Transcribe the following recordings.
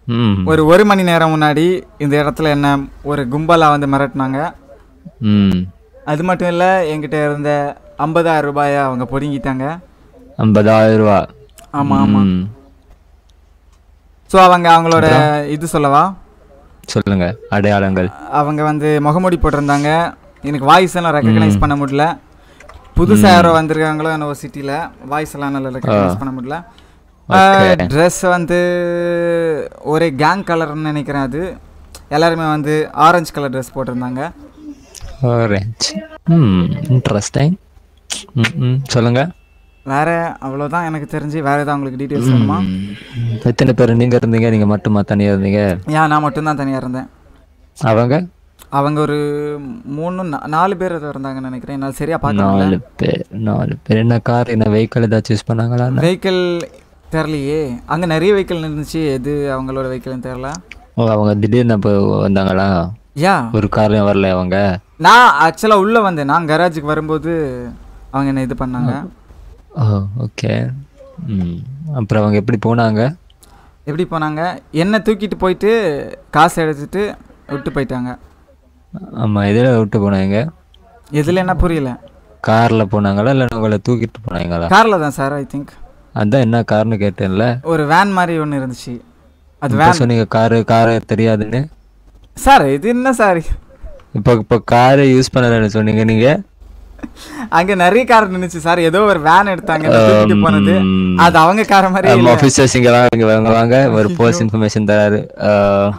ம் ஒரு ஒரு மணி நேரம் முன்னாடி இந்த இடத்துல என்ன ஒரு கும்பலாக வந்து மிரட்டினாங்க ம் அது மட்டும் இல்லை என்கிட்ட இருந்த ஐம்பதாயிரம் ரூபாயை அவங்க பிடுங்கிட்டாங்க ஐம்பதாயிரம் ரூபா ஆமாம் ஆமாம் ம். ஸோ அவங்க அவங்களோட இது சொல்லவா சொல்லுங்க அடையாளங்கள் அவங்க வந்து முகமூடி போட்டிருந்தாங்க எனக்கு வாய்ஸ் எல்லாம் ரெக்கக்னைஸ் பண்ண முடியல புதுசாக யாரோ வந்திருக்காங்களோ என்னவோ சிட்டியில் வாய்ஸ் எல்லாம் நல்லா ரெக்கக்னைஸ் பண்ண முடியல Okay. ட்ரெஸ் வந்து ஒரே கேங் கலர்னு நினைக்கிறேன் அது எல்லாருமே வந்து ஆரஞ்சு கலர் ட்ரெஸ் போட்டிருந்தாங்க ஆரஞ்ச் ம் இன்ட்ரெஸ்டிங் ம் ம் சொல்லுங்க வேற அவ்வளோதான் எனக்கு தெரிஞ்சு வேற ஏதாவது உங்களுக்கு டீட்டெயில்ஸ் வேணுமா ம். எத்தனை பேர் நீங்க இருந்தீங்க நீங்க மட்டுமா தனியா இருந்தீங்க ஏன் நான் மட்டும்தான் தனியாக இருந்தேன் அவங்க அவங்க ஒரு மூணு நா- நாலு பேர் ஏதோ இருந்தாங்கன்னு நினைக்கிறேன் என்னால் சரியாக பார்க்க முடியல நாலு பேர் நாலு பேர் என்ன கார் என்ன வெஹிக்கிள் ஏதாச்சும் யூஸ் பண்ணாங்களா வெஹிக்கிள் தெரிலையே அங்கே நிறைய வெஹிக்கிள் இருந்துச்சு எது அவங்களோட வெஹிக்கிள்னு தெரில ஓ அவங்க திடீர்னு அப்போ வந்தாங்களா யா ஒரு கார்லயும் வரல அவங்க நான் ஆக்சுவலாக உள்ளே வந்தேன் நான் கராஜுக்கு வரும்போது அவங்க என்ன இது பண்ணாங்க ஓ ஓகே ம் அப்புறம் அவங்க எப்படி போனாங்க எப்படி போனாங்க என்னை தூக்கிட்டு போயிட்டு காசு எடுத்துட்டு விட்டு போயிட்டாங்க ஆமா எதில் விட்டு போனாங்க எதில் என்ன புரியல கார்ல போனாங்களா இல்லை உங்களை தூக்கிட்டு போனாங்களா காரில் தான் சார் ஐ திங்க் அதான் என்ன கார்னு கேட்டேன்ல ஒரு வேன் மாதிரி ஒன்று இருந்துச்சு அது இப்ப வேன் சொன்னீங்க காரு காரு தெரியாதுன்னு சார் இது என்ன சார் இப்போ இப்போ காரை யூஸ் பண்ணலன்னு சொன்னீங்க நீங்க அங்கே நிறைய கார் நின்றுச்சு சார் ஏதோ ஒரு வேன் எடுத்தாங்க என்னை தூக்கிட்டு போனது ம். அது அவங்க கார மாதிரி நம்ம ஆஃபீஸர்ஸ் இங்க வாங்க இங்க வாங்க வாங்க ஒரு போஸ்ட் இன்ஃபர்மேஷன் தராரு ஆஹ்,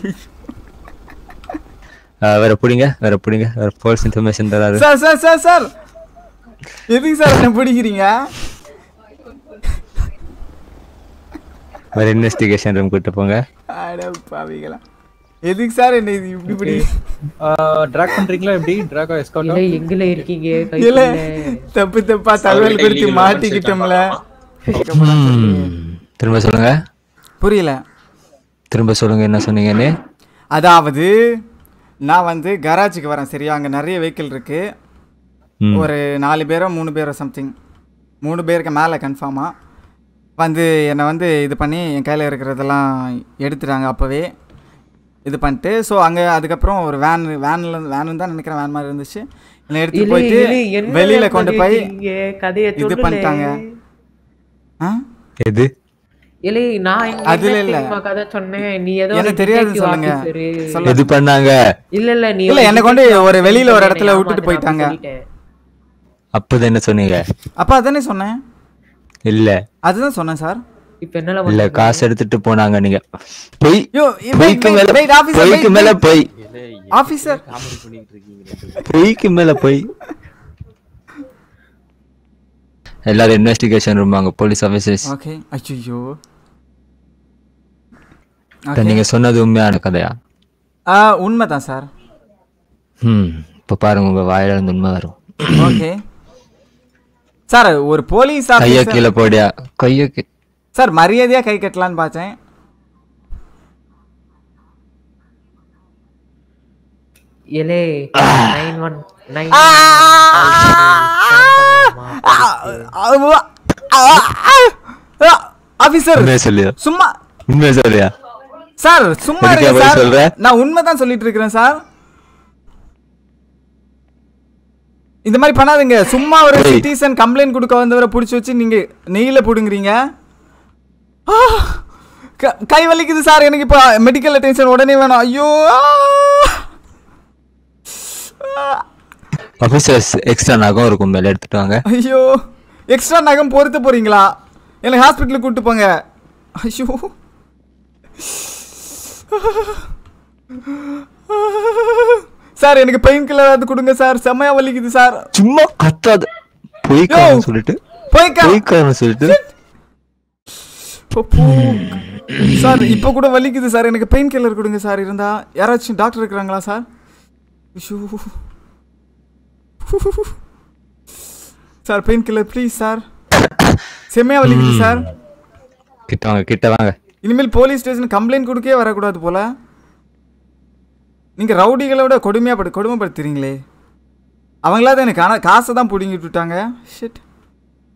ஆஹ், வேற பிடிங்க வேற பிடிங்க வேற போஸ்ட் இன்ஃபர்மேஷன் தராரு சார் சார் சார் சார் எதுக்கு சார் என்ன பிடிக்கிறீங்க வேற இன்வெஸ்டிகேஷன் ரூம் கூட்டு போங்க அட பாவிகளா எதுக்கு சார் என்ன இது இப்படி பிடி ட்ராக் பண்றீங்களா எப்படி ட்ராகா எஸ்கார்ட் இல்லை எங்கல இருக்கீங்க இல்ல கைக்குள்ள தப்பு தப்பா தகவல் கொடுத்து மாட்டிக்கிட்டோம்ல ம். திரும்ப சொல்லுங்க புரியல திரும்ப சொல்லுங்க என்ன சொன்னீங்கன்னு அதாவது நான் வந்து கராஜுக்கு வரேன் சரியா அங்கே நிறைய வெஹிக்கிள் இருக்கு ம். ஒரு நாலு பேரோ மூணு பேரோ சம்திங் மூணு பேருக்கு மேலே கன்ஃபார்மாக வந்து என்னை வந்து இது பண்ணி என் கையில் இருக்கிறதெல்லாம் எடுத்துட்டாங்க அப்போவே இது பண்ணிட்டு ஸோ அங்கே அதுக்கப்புறம் ஒரு வேன் வேனில் வேனு தான் நினைக்கிறேன் வேன் மாதிரி இருந்துச்சு என்னை எடுத்து இல்லை, போயிட்டு இல்லை, என்ன வெளியில் கொண்டு போய் பண்ணிருக்கீங்க? கதையை இது சொல்லுலே. பண்ணிட்டாங்க ஆ எது இல்லை நான் இங்க அதுல என்ன இல்ல. தெரியுமா கதை சொன்னேன் நீ ஏதோ எனக்கு ஒரு தெரியாது detective சொல்லுங்க officer. சொல்ல எது பண்ணாங்க இல்ல இல்ல நீ இல்ல, ஒரு என்னை கொண்டு detective ஒரு officer வெளியில ஒரு என்னை இடத்துல விட்டுட்டு ஏமாத்துன போயிட்டாங்க. அப்படி சொல்லிட்டேன். அப்போதான் என்ன சொன்னீங்க அப்போ அதானே சொன்னேன் இல்ல அதுதான் சொன்னேன் சார் இப்ப என்னல இல்ல காசு எடுத்துட்டு போனாங்க நீங்க பொய் யோ பொய்க்கு மேல பொய்க்கு மேல பொய் ஆஃபீஸர் பொய்க்கு மேல பொய் எல்லாரும் இன்வெஸ்டிகேஷன் ரூம் வாங்க போலீஸ் ஆஃபீஸர்ஸ் ஓகே அச்சோ நீங்க சொன்னது உண்மையான கதையா உண்மை தான் சார் ம் இப்போ பாருங்க உங்க வாயில இருந்து உண்மை வரும் ஓகே சார் ஒரு போலீஸ் கைய ஆஃபீஸர் கீழே போடியா கைய கீ- சார் மரியாதையா கை கட்டலான்னு பார்த்தேன் இலே நைன் ஒன் நைன் ஆஃபீஸர் உண்மையை சொல்லியா சும்மா உண்மையை சொல்லியா சார் சும்மா எதுக்கு இருங்க அப்படி சார் சொல்ற? நான் உண்மை தான் சொல்லிட்டு இருக்கிறேன் சார் இந்த மாதிரி பண்ணாதீங்க சும்மா ஒரு ஏய். சிட்டிசன் கம்ப்ளைண்ட் கொடுக்க வந்தவரை பிடிச்சி வச்சு நீங்க நெய்யில புடுங்குறீங்க ஆ! க- கை வலிக்குது சார் எனக்கு இப்போ மெடிக்கல் அட்டென்ஷன் உடனே வேணும் ஐயோ ஆ! ஆஃபீஸர்ஸ் எக்ஸ்ட்ரா நகம் இருக்கும் மேல எடுத்துட்டு வாங்க ஐயோ எக்ஸ்ட்ரா நகம் பொறுத்து போறீங்களா எனக்கு ஹாஸ்பிட்டலுக்கு கூட்டு போங்க ஐயோ சார் எனக்கு பெயின் கில்லர் அது கொடுங்க சார் செம்மையா வலிக்குது சார் சும்மா கத்தாத பொய்க்காரன்னு சொல்லிட்டு போய்க்கா பொய்க்காரன்னு சொல்லிட்டு அப்போ. சார் இப்போ கூட வலிக்குது சார் எனக்கு பெயின் கில்லர் கொடுங்க சார் இருந்தா யாராச்சும் டாக்டர் இருக்கிறாங்களா சார் ஐயோ sir pain killer please sir செம்மையா வலிக்குது சார் கிட்ட வாங்க கிட்ட வாங்க இனிமேல் போலீஸ் ஸ்டேஷன் கம்ப்ளைண்ட் கொடுக்கவே வரக்கூடாது போல நீங்கள் ரவுடிகளோட கொடுமையாக படு கொடுமைப்படுத்துறீங்களே அவங்களாவது எனக்கு ஆனால் காசை தான் பிடுங்கிட்டு விட்டாங்க ஷிட்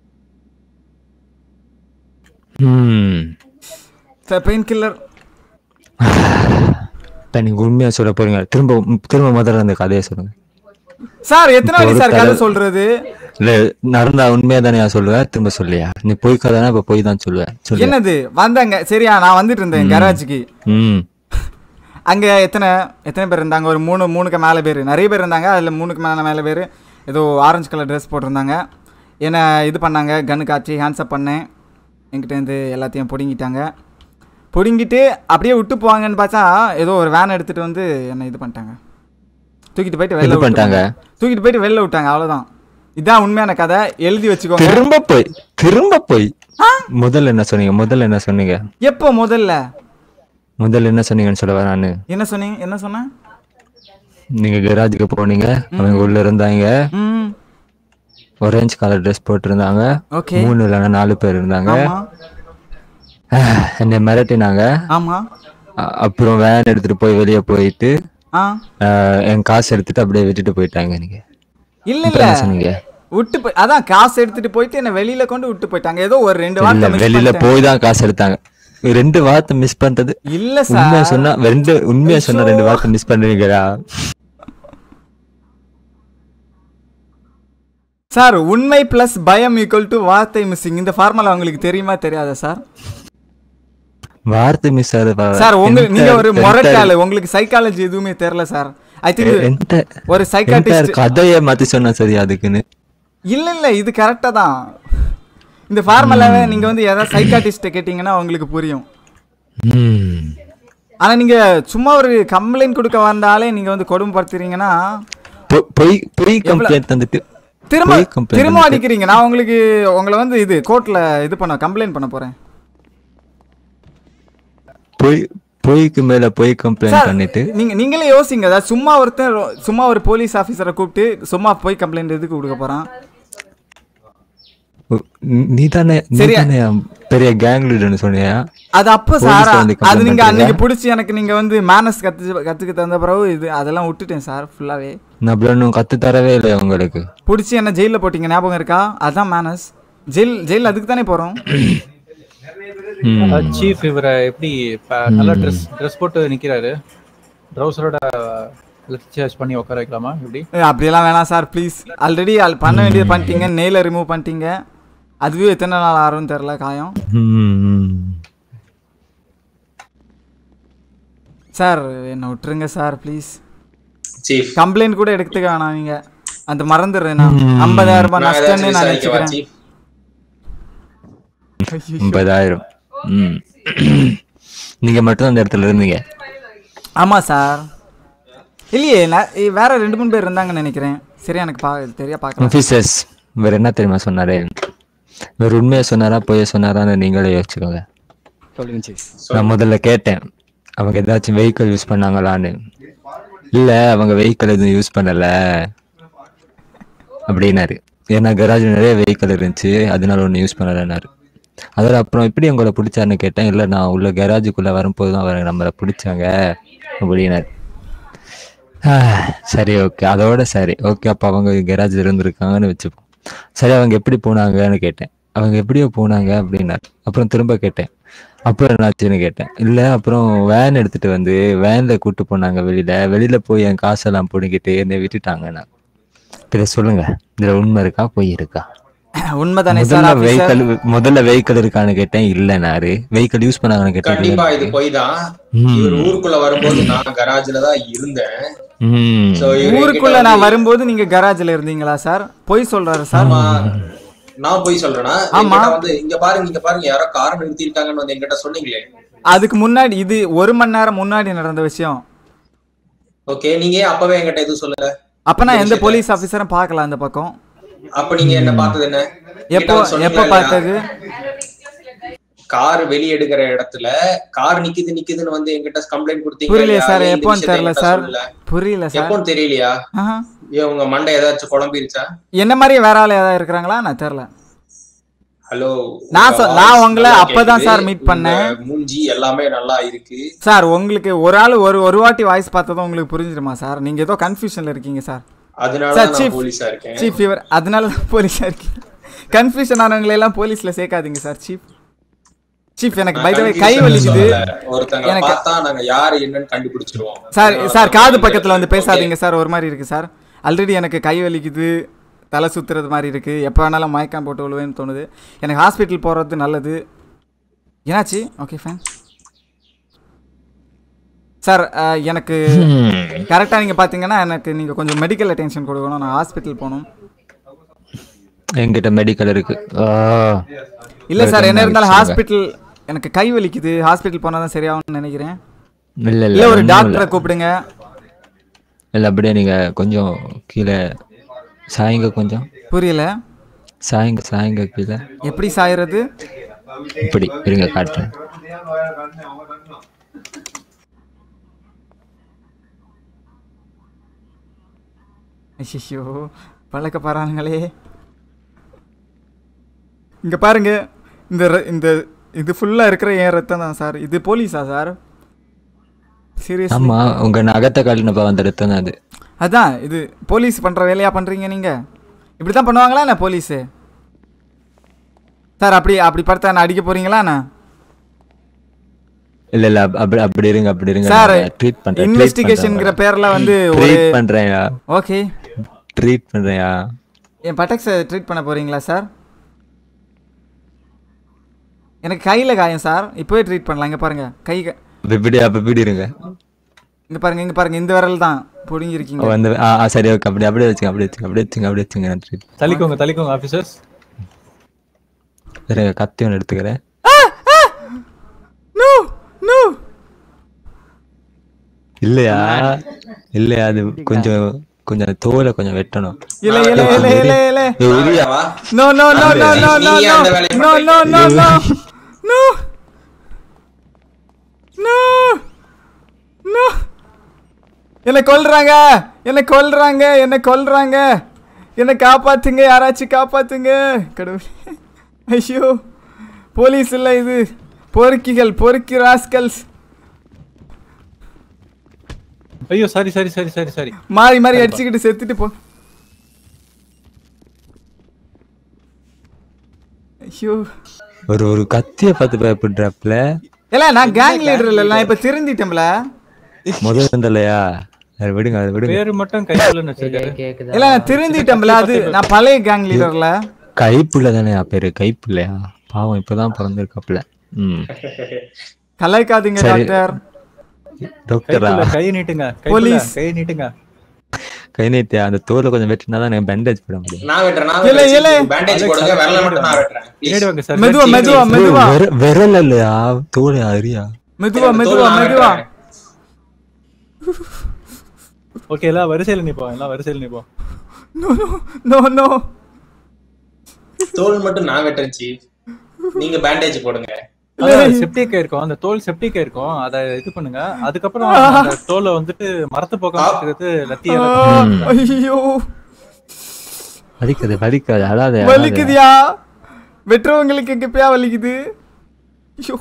ம் சார் பெயின் கில்லர் இப்ப நீங்க உண்மையா சொல்ல போறீங்க திரும்ப திரும்ப முதல்ல அந்த கதையை சொல்லுங்க சார் எத்தனை வாட்டி ஒரு சார் கதை தடவை- சொல்றது இல்ல நடந்தா உண்மையா தானே சொல்லுவேன் திரும்ப சொல்லியா நீ பொய் கதைனா இப்ப பொய் தான் சொல்லுவேன் சொல்லு என்னது வந்தாங்க சரியா நான் வந்துட்டு இருந்தேன் கராஜுக்கு ம் அங்க எத்தனை எத்தனை பேர் இருந்தாங்க ஒரு மூணு மூணுக்கு மேலே பேர் நிறைய பேர் இருந்தாங்க அதில் மூணுக்கு மேலே மேலே பேர் ஏதோ ஆரஞ்சு கலர் ட்ரெஸ் போட்டிருந்தாங்க என்னை இது பண்ணாங்க கன்னு காய்ச்சி ஹேண்ட்ஸ்அப் பண்ணேன் என்கிட்டேருந்து எல்லாத்தையும் பிடுங்கிட்டாங்க பிடுங்கிட்டு அப்படியே விட்டு போவாங்கன்னு பார்த்தா ஏதோ ஒரு வேன் எடுத்துகிட்டு வந்து என்னை இது பண்ணிட்டாங்க தூக்கிட்டு போயிட்டு வெளில இது பண்ணிட்டாங்க? விட்டாங்க தூக்கிட்டு போயிட்டு வெளில விட்டாங்க அவ்வளோதான் இதான் உண்மையான கதை எழுதி வச்சுக்கோங்க திரும்ப போய் திரும்ப போய் முதல்ல என்ன சொன்னீங்க முதல்ல என்ன சொன்னீங்க எப்போ முதல்ல முதல்ல என்ன சொன்னீங்கன்னு சொல்ல நானு என்ன சொன்னீங்க என்ன சொன்னேன் நீங்க கராஜுக்கு போனீங்க அவங்க உள்ள இருந்தாங்க ம் ஒரேஞ்ச் கலர் ட்ரெஸ் போட்டிருந்தாங்க ஓகே மூணு இல்லைன்னா நாலு பேர் இருந்தாங்க ஆமாம் என்னை மிரட்டினாங்க ஆமாம் அ- அப்புறம் வேன் எடுத்துட்டு போய் வெளியே போயிட்டு ஆ அஹ், என் காசு எடுத்துட்டு அப்படியே விட்டுட்டு போயிட்டாங்க நீங்க இல்ல இப்ப இல்ல என்ன சொன்னீங்க விட்டு போய் அதான் காசு எடுத்துட்டு போயிட்டு என்ன வெளியில கொண்டு விட்டு போயிட்டாங்க ஏதோ ஒரு ரெண்டு இல்ல வார்த்தை miss வெளியில பண்ணிட்டேன். போய் தான் காசு எடுத்தாங்க ரெண்டு வார்த்தை மிஸ் பண்றது இல்ல உண்மையா சார் சொன்னா ரெண்டு உண்மையா சொன்னா ரெண்டு வார்த்தை மிஸ் பண்றீங்களா சார் உண்மை பிளஸ் பயம் ஈக்குவல் டு வார்த்தை மிஸ்ஸிங் இந்த ஃபார்முலா உங்களுக்கு தெரியுமா தெரியாதா சார் வார்த்தை மிஸ் ஆகுது சார் உங்களுக்கு நீங்க ஒரு மொரட்டாளு உங்களுக்கு சைக்காலஜி எதுவுமே தெரியல சார் ஐ திங்க் ஒரு சைக்காட்டிஸ்ட் கதையை மாத்தி சொன்னா சரி அதுக்குன்னு இல்ல இல்ல இது கரெக்டா தான் இந்த ஃபார்முலாவை நீங்க வந்து யாராவது சைக்காட்டிஸ்ட்டை கேட்டிங்கன்னா உங்களுக்கு புரியும் ம். ஆனா நீங்க சும்மா ஒரு கம்ப்ளைண்ட் கொடுக்க வந்தாலே நீங்க வந்து கொடுமைப்படுத்துறீங்கன்னா பொ- பொய் பொய் கம்ப்ளைண்ட் தந்துட்டு திரும்ப பொய் complaint திரும்ப வந்துட்டு- அடிக்கிறீங்க நான் உங்களுக்கு உங்களை வந்து இது கோர்ட்ல இது பண்ண கம்ப்ளைண்ட் பண்ண போறேன் பொய் பொய்க்கு மேல பொய் கம்ப்ளைண்ட் சார் பண்ணிட்டு நீங்க நீங்களே யோசிங்க அதாவது சும்மா ஒருத்தன் ரொ- சும்மா ஒரு போலீஸ் ஆஃபீஸரை கூப்பிட்டு சும்மா போய் கம்ப்ளைண்ட் எதுக்கு கொடுக்க போறான் நீ தானே நீ சரியா? தானே பெரிய கேங் லீடர்னு சொன்னியா அது அப்போ Police சார் வந்து அது complaint நீங்க பண்றீங்க? அன்னைக்கு பிடிச்சி எனக்கு நீங்க வந்து மேனஸ் கத்து கத்துக்க தந்த பிறகு இது அதெல்லாம் விட்டுட்டேன் சார் ஃபுல்லாவே நான் அப்படி ஒன்றும் கத்து தரவே இல்லை உங்களுக்கு பிடிச்சி என்ன ஜெயிலில் போட்டீங்க ஞாபகம் இருக்கா அதான் மேனஸ் ஜெயில் ஜெயில் அதுக்கு தானே போறோம் ம். சீஃப் இவரை எப்படி ப- நல்லா ட்ரெஸ் ட்ரெஸ் போட்டு நிக்கிறாரு ட்ரௌசரோட சார்ஜ் பண்ணி உட்கார வைக்கலாமா எப்படி ஏய், அப்படியெல்லாம் வேணாம் சார் ப்ளீஸ் ஆல்ரெடி அது பண்ண வேண்டியது பண்ணிட்டீங்க நெயிலை ரிமூவ் பண்ணிட்டீங்க அதுவே எத்தனை நாள் ஆறும்னு தெரில காயம் ம், ம். சார் என்னை விட்டுருங்க சார் ப்ளீஸ் சீஃப் கம்ப்ளைண்ட் கூட எடுத்துக்க வேணாம் நீங்க அந்த மறந்துடுறேன் நான் ஐம்பதாயிரம் ரூபாய் நான் ஏதாச்சும் நஷ்டம்னு நான் விசாரிக்கவா நினச்சிக்கிறேன் சீஃப் ஐம்பதாயிரம் ம் நீங்க மட்டும் அந்த இடத்துல இருந்தீங்க ஆமா சார் இல்லையே நான் ஏய், வேற ரெண்டு மூணு பேர் இருந்தாங்கன்னு நினைக்கிறேன் சரியா எனக்கு பா தெரியா பார்க்கலாம் ஆஃபீஸர்ஸ் வேற என்ன தெரியுமா சொன்னாரு வேற உண்மையா சொன்னாரா பொய்ய சொன்னாரான்னு நீங்களே யோசிச்சுக்கோங்க சொல்லுங்க சீஃப் நான் முதல்ல கேட்டேன் அவங்க ஏதாச்சும் வெஹிக்கிள் யூஸ் பண்ணாங்களான்னு இல்ல அவங்க வெஹிக்கிள் எதுவும் யூஸ் பண்ணல அப்படின்னாரு ஏன்னா கராஜ் நிறைய வெஹிக்கிள் இருந்துச்சு அதனால ஒன்று யூஸ் பண்ணலன்னாரு அதோட அப்புறம் எப்படி உங்களை பிடிச்சாருன்னு கேட்டேன் இல்லை நான் உள்ள கராஜுக்குள்ள வரும்போது தான் அவங்க நம்மளை பிடிச்சாங்க அப்படின்னாரு ஆஹ், சரி ஓகே அதோட சரி ஓகே அப்போ அவங்க கராஜ் இருந்திருக்காங்கன்னு வச்சுப்போம் சரி அவங்க எப்படி போனாங்கன்னு கேட்டேன் அவங்க எப்படியோ போனாங்க அப்படின்னாரு அப்புறம் திரும்ப கேட்டேன் அப்புறம் என்னாச்சுன்னு கேட்டேன் இல்லை அப்புறம் வேன் எடுத்துட்டு வந்து வேன்ல கூட்டு போனாங்க வெளியில வெளியில போய் என் காசெல்லாம் பிடிங்கிட்டு என்னை விட்டுட்டாங்க நான் இதை சொல்லுங்க இதுல உண்மை இருக்கா பொய் இருக்கா உண்மைதானே சார் முதல்ல ஆஃபீஸர் வெஹிக்கல் முதல்ல வெஹிக்கல் இருக்கான்னு கேட்டேன் இல்லைனாரு வெஹிக்கல் யூஸ் பண்ணாங்கன்னு கேட்டேன் கண்டிப்பா இல்லைன்னாரு. இது போய் தான் ம். இவர் ஊருக்குள்ள வரும்போது நான் கராஜ்ல தான் இருந்தேன் ம். So, இவர் ஊருக்குள்ள என்கிட்ட நான் வந்து- வரும்போது நீங்க கராஜ்ல இருந்தீங்களா சார் பொய் சொல்றாரு சார் ஆமா நான் போய் சொல்றேனா ஆமா. என்கிட்ட வந்து இங்க பாருங்க இங்க பாருங்க யாரோ கார் நிறுத்திருக்காங்கன்னு வந்து என்கிட்ட சொன்னீங்களே அதுக்கு முன்னாடி இது ஒரு மணி நேரம் முன்னாடி நடந்த விஷயம் ஓகே நீங்க ஏன் அப்பவே என்கிட்ட எதுவும் சொல்லல அப்ப நான் எந்த விஷயத்த- போலீஸ் ஆபீசரும் பார்க்கல அந்த பக்கம் அப்ப நீங்க என்ன பார்த்தது என்ன எப்போ எப்போ பார்த்தது கார் வெளிய எடுக்கிற இடத்துல கார் நிக்குது நிக்குதுன்னு வந்து என்கிட்ட கம்ப்ளைண்ட் கொடுத்தீங்க புரியலையே இல்லையா? சார் ஏன் இந்த எப்போன்னு விஷயத்த தெரியல என்கிட்ட சார் சொல்லல? புரியல சார் எப்போன்னு தெரியலையா ஆஹா. ஏன் உங்க மண்டை ஏதாச்சும் குழம்பிருச்சா என்ன மாதிரி வேற ஆள் ஏதாவது இருக்கிறாங்களா நான் தெரியல ஹலோ நான் உங்க சொ- நான் voice உங்களை நல்லா அப்பதான் கேக்குது. சார் meet உங்க பண்ணேன். மூஞ்சி எல்லாமே நல்லா இருக்கு சார் உங்களுக்கு ஒரு ஆள் ஒரு ஒரு வாட்டி வாய்ஸ் பார்த்ததும் உங்களுக்கு புரிஞ்சிருமா சார் நீங்க ஏதோ கன்ஃபியூஷன்ல இருக்கீங்க சார் அதனால சார் நான் சீஃப் போலீஸா இருக்கேன் சீஃப் ஃபீவர் அதனால தான் போலீஸா இருக்கீங்க கன்ஃபியூஷன் ஆனவங்களை எல்லாம் போலீஸ்ல சேர்க்காதீங்க சார் சீஃப் சீஃப் எனக்கு நான் பை கை confusion வலிக்குது சொல்லல. ஒருத்தங்களை எனக்கு- பார்த்தா நாங்க யாரு என்னன்னு கண்டுபிடிச்சிருவோம் சார் சார் காது பக்கத்துல வந்து Okay. பேசாதீங்க சார் ஒரு மாதிரி இருக்கு சார் ஆல்ரெடி எனக்கு கை வலிக்குது தலை சுத்துறது மாதிரி இருக்கு எப்போ வேணாலும் மயக்கம் போட்டு விழுவேன்னு தோணுது எனக்கு ஹாஸ்பிட்டல் போறது நல்லது என்னாச்சு ஓகே ஃபைன் சார் அஹ், எனக்கு கரெக்டாக நீங்கள் பார்த்தீங்கன்னா எனக்கு நீங்கள் கொஞ்சம் மெடிக்கல் அட்டென்ஷன் கொடுக்கணும் நான் ஹாஸ்பிட்டல் போகணும் என்கிட்ட மெடிக்கல் இருக்கு ஆ. இல்லை சார் என்ன இருந்தாலும் வச்சுருங்க. ஹாஸ்பிட்டல் எனக்கு கை வலிக்குது ஹாஸ்பிட்டல் போனால் தான் சரியாகும்னு நினைக்கிறேன் இல்ல இல்ல இல்லை ஒரு ஒண்ணும் டாக்டரை இல்ல. கூப்பிடுங்க இல்ல அப்படியே நீங்க கொஞ்சம் கீழே சாயுங்க கொஞ்சம் புரியல சாயுங்க சாயுங்க கீழே எப்படி சாயறது இப்படி இருங்க காட்டுறேன் ஐயோ பழக்க பாறானுங்களே இங்க பாருங்க இந்த ர- இந்த இது ஃபுல்லா இருக்கிற என் ரத்தம் தான் சார் இது போலீஸா சார் சீரியஸ் ஆமா உங்க நகத்தை காலினப்ப வந்த ரத்தம் தான் அது அதான் இது போலீஸ் பண்ற வேலையா பண்றீங்க நீங்க இப்படி தான் பண்ணுவாங்களா என்ன போலீஸு சார் அப்படி அப்படி பார்த்தா நான் அடிக்க போறீங்களா நான் இல்ல இல்ல அப்- அப்படி அப்படி இருங்க அப்படி இருங்க சார் ட்ரீட் பண்றேன் இன்வெஸ்டிகேஷன்ங்கிற பேர்ல வந்து ஒரு ட்ரீட் பண்றேன்யா ஓகே ட்ரீட் பண்றேன்யா என் பட்டக்ஸை ட்ரீட் பண்ண போறீங்களா சார் எனக்கு கையில் காயம் சார் இப்போவே ட்ரீட் பண்ணலாம் இங்கே பாருங்க கை க- அப்ப இப்படி அப்ப இப்படி இருங்க இங்க பாருங்க இங்க பாருங்க இந்த விரல் தான் புடுங்கிருக்கீங்க ஓ, அந்த ஆ ஆ, சரி ஓகே அப்படி அப்படியே வச்சுங்க அப்படியே வச்சுங்க அப்படியே வச்சுங்க அப்படியே வச்சுங்க நான் ட்ரீட் தள்ளிக்கோங்க தள்ளிக்கோங்க ஆபீசர்ஸ் சரி கத்தி ஒன்று எடுத்துக்கிறேன் நோ நோ இல்லையா இல்லையா அது கொஞ்சம் கொஞ்சம் தோலை கொஞ்சம் வெட்டணும் இல்ல இல்ல இல்ல இல்ல இல்ல ஏய், உரியா? வா. No no no no no no நீ அந்த வேலையை no no no no no no no என்ன கொல்றாங்க என்ன கொல்றாங்க என்ன கொல்றாங்க என்ன காப்பாத்துங்க யாராச்சும் காப்பாத்துங்க கடவுளே ஐயோ போலீஸ் இல்ல இது பொறுக்கிகள் பொறுக்கி ராஸ்கல்ஸ் ஐயோ sorry sorry sorry sorry sorry மாறி மாறி அடிச்சுக்கிட்டு செத்துட்டு போ ஐயோ ஒரு ஒரு கத்திய பார்த்து பயப்படுறாப்புல இல்ல நான் கேங் லீடர் இல்ல நான் இப்ப திருந்திட்டேன்ல முதல்ல இருந்தலையா அதை விடுங்க அதை விடுங்க பேரு மட்டும் கைக்குள்ளன்னு வச்சிருக்காரு கேக்குதா இல்ல நான் திருந்திட்டேன்ல அது நான் பழைய கேங் லீடர்ல கைப்புள்ள தானே பேரு கைப்புள்ளையா பாவம் இப்பதான் பிறந்திருக்காப்புல ம் கலாய்க்காதீங்க சரி. டாக்டர் டாக்டரா கைக்குள்ள கையை நீட்டுங்க கைக்குள்ள போலீஸ். கையை நீட்டுங்க கை நீட்டியா அந்த தோலை கொஞ்சம் வெட்டினா தான் எனக்கு பேண்டேஜ் போட முடியும் நான் வெட்டுறேன் நான் இல்ல, இல்ல. வெட்டுறேன் பேண்டேஜ் போடுங்க விரல மட்டும் நான் வெட்டுறேன் Please. பின்னாடி வாங்க சார் மெதுவா மெதுவா மெதுவா விர- விரல் இல்லையா தோலை அறியா மெதுவா எனக்கு மெதுவா தோல் நான் மெதுவா வெட்டுறேன். ஓகே எல்லாம் வரிசையில நிப்போம் எல்லாம் வரிசையில நிப்போம் நோ நோ நோ தோல் மட்டும் நான் வெட்டுறேன் சீஃப் நீங்க பேண்டேஜ் போடுங்க செப்டிக் இருக்கும் அந்த தோல் செப்டிக் இருக்கும் அத இது பண்ணுங்க அதுக்கப்புறம் அந்த தோலை வந்துட்டு மரத்து பக்கம் வச்சுக்கிறது லத்திய ஐயோ வலிக்குது வலிக்காது அழாத வலிக்குதியா வெட்டுறவங்களுக்கு எங்கப்பயா வலிக்குது ஐயோ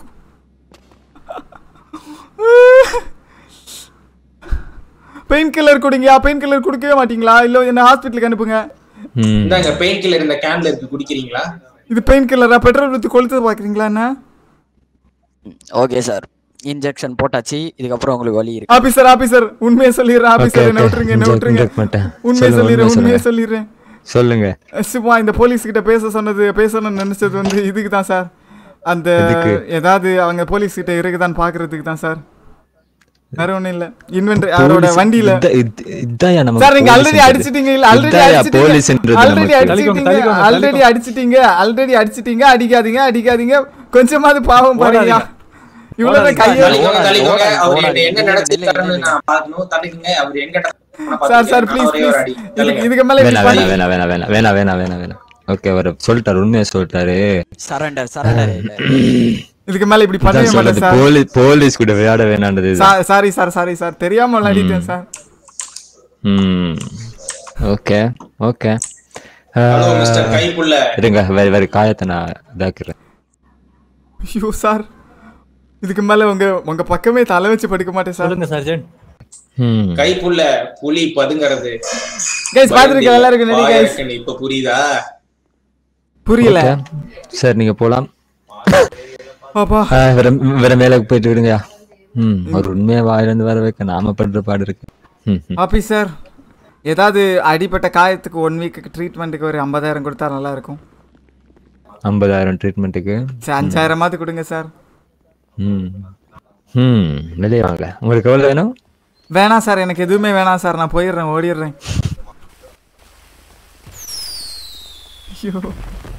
பெயின் கில்லர் கொடுங்கயா பெயின் கில்லர் கொடுக்கவே மாட்டீங்களா இல்ல என்ன ஹாஸ்பிட்டலுக்கு அனுப்புங்க ம் இந்தாங்க பெயின் கில்லர் இந்த கேன்ல இருக்கு குடிக்கிறீங்களா இது பெயின் கில்லரா பெட்ரோல் ஊற்றி கொளுத்து பாக்குறீங்களா என்ன ஓகே சார் இன்ஜெக்ஷன் போட்டாச்சு இதுக்கப்புறம் உங்களுக்கு வலி இருக்கு ஆபீசர் ஆபீசர் உண்மையை சொல்லிடுறேன் ஓகே ஆபீசர் என்ன ஓகே விட்டுருங்க என்ன விட்டுருங்க இன்ஜெக்ட் பண்ணிட்டேன் உண்மையை சொல்லுங்க, சொல்லிடுறேன் உண்மையை உண்மையை சொல்லுங்க சொல்லிடுறேன் சொல்லுங்க சும்மா இந்த போலீஸ் கிட்ட பேச சொன்னது பேசணும்னு நினைச்சது வந்து இதுக்கு தான் சார் அந்த எதுக்கு? ஏதாவது அவங்க போலீஸ் கிட்ட இருக்குதான்னு பாக்குறதுக்கு தான் சார் வேற ஒண்ணும் இல்ல இன்வென்டரி அவரோட போலீஸ் வண்டியில இத- இத- இதாயா நம்ம சார் நீங்க போலீஸ்ன்றது? ஆல்ரெடி அடிச்சிட்டீங்க இல்ல ஆல்ரெடி இதாயா அடிச்சிட்டீங்க போலீஸ்ன்றது ஆல்ரெடி நமக்கு? அடிச்சிட்டீங்க தள்ளிக்கோங்க, ஆல்ரெடி தள்ளிக்கோங்க. அடிச்சிட்டீங்க ஆல்ரெடி அடிச்சிட்டீங்க அடிக்காதீங்க அடிக்காதீங்க கொஞ்சமாவது பாவம் பாருங்க ஓடாதீங்க. இவ்வளவு ஓடாதீங்க. கையை தள்ளிக்கோங்க தள்ளிக்கோங்க ஓடாதீங்க, அவர் என்ன ஓடாதீங்க. என்ன நடத்திருக்காருன்னு நான் பார்க்கணும் தள்ளிக்கங்க அவர் எங்க சார் சார் ப்ளீஸ் ப்ளீஸ் இதுக்கு இதுக்கு மேல இப்படி வேணாம் பண்ணி வேணாம் வேணாம் வேணாம் வேணாம் வேணாம் வேணாம் வேணாம் ஓகே அவர் சொல்லிட்டாரு உண்மையை சொல்லிட்டாரு சரண்டர் சரண்டர் இதுக்கு மேல இப்படி பண்ணவே இதான் மாட்டேன் சொல்றது சார் போலீஸ் போலீஸ் கூட விளையாட வேணான்றது இதுதான். சாரி சார் சாரி சார் தெரியாம விளையாடிட்டேன் சார் ம் okay okay hello mister Kaipulla இருங்க வேற வேற காயத்தை நான் இதாக்குறேன் ஐயோ சார் இதுக்கு மேல உங்க உங்க பக்கமே தலை வச்சு படுக்க மாட்டேன் சார் சொல்லுங்க சர்ஜன் ம் கைப்புள்ள புலி பதுங்கிறது கைஸ் பாத்துருக்க எல்லாருக்கும் நன்றி கைஸ் வாயரக்கன் இப்ப புரியுதா புரியல ஓகே சார் நீங்க போலாம் அப்பா ஆ, வேற வேற மேலே போயிட்டு விடுங்கயா ம் ஒரு உண்மையை வாயிலிருந்து வர வைக்க நாம படுற பாடு இருக்கு ம் ம். ஆஃபீஸர் ஏதாவது அடிப்பட்ட காயத்துக்கு ஒன் வீக்குக்கு ட்ரீட்மெண்ட்டுக்கு ஒரு ஐம்பதாயிரம் கொடுத்தா நல்லா இருக்கும் ஐம்பதாயிரம் ட்ரீட்மெண்ட்டுக்கு சரி அஞ்சாயிரமாவது கொடுங்க சார் ம் ம் வெளியே வாங்க உங்களுக்கு எவ்வளோ வேணும் வேணாம் சார் எனக்கு எதுவுமே வேணாம் சார் நான் போயிடுறேன் ஓடிடுறேன் ஐயோ